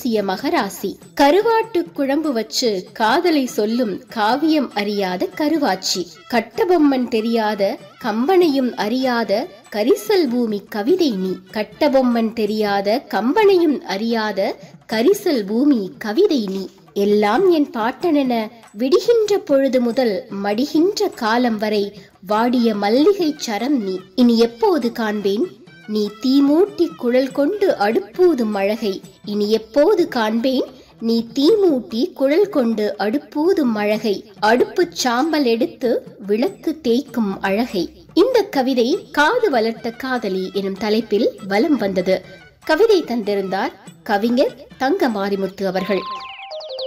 பூசிய மகராசி கருவாட்டு குழம்பு வச்சு காதலை சொல்லும் காவியம் அறியாத கருவாச்சி கட்டபொம்மன் தெரியாத கம்பனையும் அறியாத கரிசல் பூமி கவிதை நீ கட்டபொம்மன் தெரியாத கம்பனையும் அறியாத கரிசல் பூமி கவிதை நீ எல்லாம் என் பாட்டனென விடுகின்ற பொழுது முதல் மடிகின்ற காலம் வரை வாடிய மல்லிகை சரம் நீ இனி எப்போது காண்பேன் நீ தீமூட்டி குழல் கொண்டு அடுப்பூதும் அழகை இனி எப்போது காண்பேன் நீ தீமூட்டி குழல் கொண்டு அடுப்பூதும் அழகை அடுப்புச் சாம்பல் எடுத்து விளக்கு தேய்க்கும் அழகை இந்த கவிதை காது வளர்த்த காதலி எனும் தலைப்பில் வலம் வந்தது கவிதை தந்திருந்தார் கவிஞர் தங்க மாரிமுத்து அவர்கள்